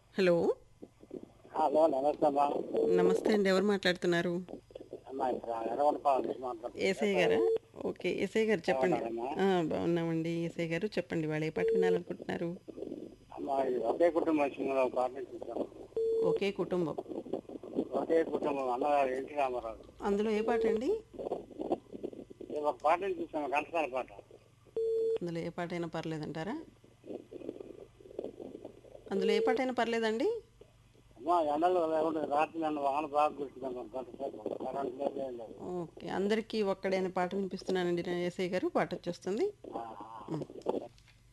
Hello hello నమస్తే అమ్మా నమస్తే అండి ఎవరు మాట్లాడుతున్నారు అమ్మా ఇక్కడ ఎర్రగొండపాలెం నుంచి మాట్లాడుతున్నాను ఏసఐ గారా ఓకే ఏసఐ గారు చెప్పండి బాగున్నారమ్మా? ఆ, బాగున్నామండి ఏసఐ గారు చెప్పండి వాళ్ళు ఏ పాట వినాలనుకుంటున్నారు అమ్మా ఇది ఒకే కుటుంబం సినిమాలో ఒక పాట చూసాను ఒకే కుటుంబం ఒకే కుటుంబం అన్నగారు ఎన్టీ రామారావు అందులో ఏ పాట అండి ఇది ఒక పాట చూసాను ఘంటసాల పాట అందులో ఏ పాట అయినా పర్లేదంటారా అందులో ఏ పాట అయినా పర్లేదండి అమ్మా ఎండలు లేకుండా రాత్రి నన్ను వాన బాగా కుడుతున్నాను గంట సేపు కరెంట్ లేదు ఏం లేదు ఓకే అందరికీ ఒక్కడే అనే పాట వినిపిస్తున్నానండి నేను ఏసఐ గారు పాట వచ్చేస్తుంది ఆ, ఆ. ఉమ్.